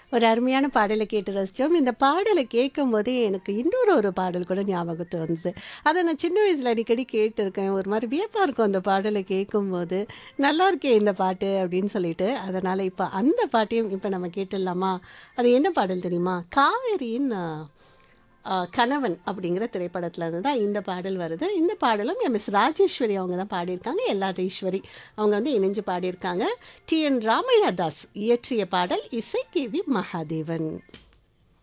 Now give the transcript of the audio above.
ஒரு அருமையான பாடலை கேட்டு ரசித்தோம் இந்த பாடலை கேட்கும் போதே எனக்கு இன்னொரு ஒரு பாடல் கூட ஞாபகத்து வந்தது அதை நான் சின்ன வயசில் அடிக்கடி கேட்டிருக்கேன் ஒரு மாதிரி வியப்பாக இருக்கும் அந்த பாடலை கேட்கும்போது நல்லா இருக்கே இந்த பாட்டு அப்படின்னு சொல்லிட்டு அதனால் இப்போ அந்த பாட்டையும் இப்போ நம்ம கேட்டுடலாமா அது என்ன பாடல் தெரியுமா காவேரியின் ஆ, ஆ, கணவன் அப்படிங்கிற திரைப்படத்துல இருந்து தான் இந்த பாடல் வருது இந்த பாடலும் எம் எஸ் ராஜேஸ்வரி அவங்க தான் பாடியிருக்காங்க எல்லாரீஸ்வரி அவங்க வந்து இணைஞ்சு பாடியிருக்காங்க டி என் ராமையா தாஸ் இயற்றிய பாடல் இசை கே வி மகாதேவன்